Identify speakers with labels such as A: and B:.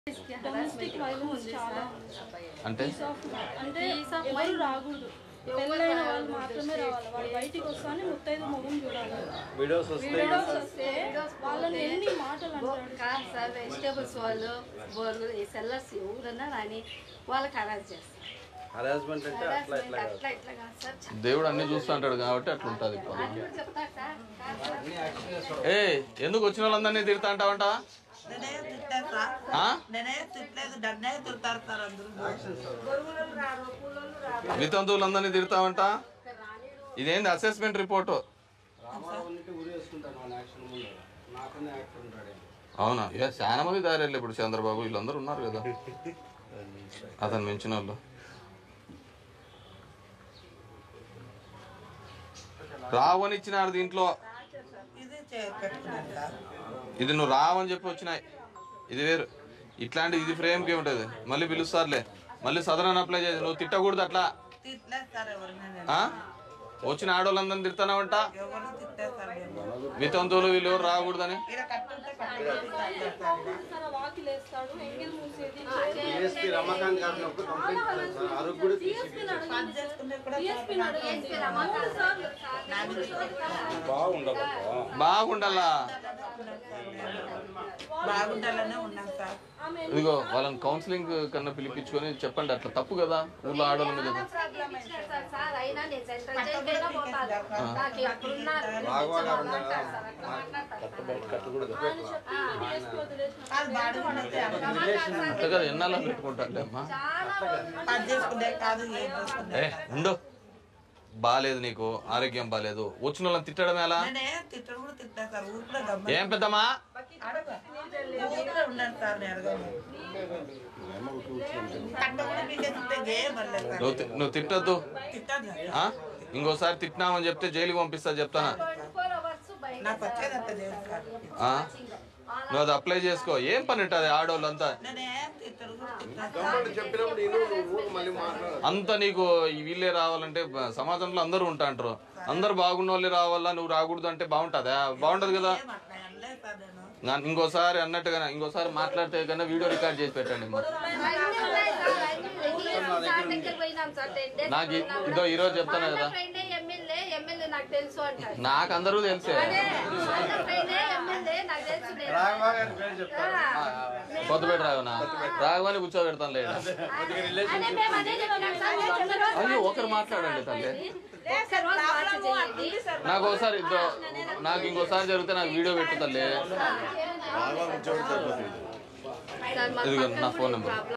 A: Domestic violence చాలా ఉంది.
B: అంటే
A: Peace of mind. అంటే ఎవరు రాకూడదు పెళ్ళైన వాళ్ళు మాత్రమే రావాలి వాళ్ళు బయటికి వస్తానే ముత్తైదు మొహం చూడాలి
C: వీడియోస్ వస్తాయి
A: వీడియోస్ వస్తే వాళ్ళని ఎన్ని మాటలు అంటాడు
D: కాదు సార్ వెజిటేబుల్స్ వాళ్ళు వాళ్ళు ఈ సెల్లర్స్ ఎవరన్నా రాని వాళ్ళకి హరాజ్ చేస్తారు
C: హరాస్మెంట్ అంటే అట్లా ఇట్లా కాదు
D: అట్లా ఇట్లా కాదు సార్ చాలా
B: దేవుడు అన్ని చూస్తూ ఉంటాడు కాబట్టి అట్లా ఉంటుంది
D: కూడా చెప్తా సార్ కాదు సార్.
B: ఏ ఎందుకు వచ్చిన వాళ్ళందరినీ తిడతా అంటావంట
E: నేనే తిట్టాను సార్
B: ఆ?
E: నేనే తిట్టలేదు నన్నే తిడతారు సార్ అందరూ
B: వితంతువులందరినీ తిడతావంట ఇదేంది అసెస్మెంట్ రిపోర్టు
C: రామారావునికి ఉరి వేసుకుంటాను వాళ్ళ యాక్షన్ ముందు నాకనే యాక్టర్ ఉంటాడు
B: అవునా ఏ చాలా మంది దారేళ్ళు ఇప్పుడు చంద్రబాబు వీళ్ళందరూ ఉన్నారు కదా అతను మించిన వాళ్ళు రావని ఇచ్చినారు దీంట్లో
E: ఇది చే- పెట్టుకున్నాను సార్
B: ఇది నువ్వు రావని చెప్పి వచ్చినాయి ఇది వేరు ఇట్లాంటి ఇది ఫ్రేమ్కి ఉంటుంది మళ్ళీ పిలుస్తారులే మళ్ళీ సదరన్ అప్లై చేసి నువ్వు తిట్టకూడదు అట్లా
E: తిట్టలేదు సార్ ఎవరిని నేను
B: ఆ? వచ్చిన ఆడవాళ్ళందరినీ తిడతానావంట
E: ఎవరిని తిట్టలేదు సార్ నేను
B: వితంతువులు వీళ్ళు ఎవరు రాకూడదని
E: ఇలా కట్టుంటే కట్టుకుంటే
A: తన వాకిలు వేస్తాడు ఎంగిల్ మూసేది
C: డిఎస్పీ రమాకాంత్ గారిని ఒక కంప్లైంట్ ఇచ్చాను సార్ అరుగు కూడా తీసి
E: పని చేసుకుంటే కూడా
A: డిఎస్పీని అడగండి మూడు సార్లు
C: బాగుండదు
B: బాగుండాలా
E: బాగుండాలనే ఉన్నాను సార్
A: ఆమె
B: ఇదిగో వాళ్ళని కౌన్సిలింగ్ కన్నా పిలిపించుకొని చెప్పండి అట్లా తప్పు కదా ఊళ్ళో ఆడవాళ్ళ మీద
D: చాలా ప్రాబ్లం ఇచ్చినారు సార్ సార్ అయినా నేను సెంట్రల్ జైలుకైనా పోతాను నాకు అక్కడున్న
C: బాగా
D: మాట్లాడతారు సార్ అట్లా మాట్లాడతారు సార్.
A: ఆయన చెప్పింది డిఎస్పీ వదిలేసిన
E: అది బాగుండదు
B: అట్లా కదా ఎన్నాళ్ళ పెట్టుకుంటారులే అమ్మా
D: చాలా రోజులు
E: పని చేసుకుంటే కాదు ఏం చేసుకుంటే
B: ఏ ఉండు బాలేదు నీకు ఆరోగ్యం బాలేదు వచ్చిన వాళ్ళని తిట్టడం ఎలా
E: నేనే తిట్టడం కూడా తిట్టా సార్ ఊరిలో గమ్మ
B: ఏం పెద్దమ్మా
E: ఊరిలో ఉన్నాను సార్ నేను అడగను కట్ట కూడా మీకే తిట్టే గేమ్ పడలేదు సార్
B: నువ్వు తి- నువ్వు తిట్టద్దు
E: తిట్టాను సార్
B: ఆ? ఇంకోసారి తిట్టినామని చెప్తే జైలుకి పంపిస్తా చెప్తానా
D: 24 అవర్స్ బయట
E: నాకు వచ్చేదంత లేదు సార్
B: ఆ? నువ్వు అది అప్లై చేసుకో ఏం పని ఉంటుంది ఆడవాళ్ళంతా
E: నేనేం తిట్టడు కూడా తిట్టాను
C: గవర్నమెంట్ చెప్పినప్పుడు నేను నువ్వు మళ్ళీ మాట్లాడాలి
B: అంత నీకు ఈ వీళ్ళే రావాలంటే బ- సమాజంలో అందరూ ఉంటా అంటారు అందరు బాగున్న వాళ్ళే రావాలా నువ్వు రాకూడదు అంటే బాగుంటుందా బాగుంటది కదా
E: ఏం అట్లా అనలేదు సార్ నేను
B: నా- ఇంకోసారి అన్నట్టుగా ఇంకోసారి మాట్లాడితే కన్నా వీడియో రికార్డ్ చేసి పెట్టండి అమ్మా.
D: అన్నీ ఉన్నాయి సార్, అన్నీ ఉన్నాయి. సార్ దగ్గరికి పోయినాం సార్, 10 days
B: నాకు ఈ-
D: ఉన్నాం.
B: ఇదో ఈరోజు చెప్తాను
D: మా అన్న
B: కదా.
D: ఫ్రెండే ఎమ్మెల్యే, ఎమ్మెల్యే నాకు తెలుసు అంటాడు.
B: నాకు అందరూ తెలుసే
D: అదే, మా అన్న ఫ్రెండే ఎమ్మెల్యే, నాకు తెలుసు నేను.
C: రాఘవా గారి పేరు చెప్తాను
D: ఆ,
B: కొత్తపేట రాగనా రాగమని కూర్చోబెడతాను లేదు
D: అదే మేము అదే చెప్పినాం సార్, మీరు ఒక్క రోజు
B: అయ్యో ఒకరు మాట్లాడండి తల్లి
D: ఒక్క రోజు వాచ్ చేయండి.
B: నాకు ఒకసారి ఇద్దో నాకు ఇంకోసారి జరిగితే నాకు వీడియో పెట్టు తల్లి
D: సార్, మాకు
B: ఇదిగో
D: పక్కన
B: నా
D: కూడా
B: ఫోన్ నెంబర్
D: ప్రాబ్లం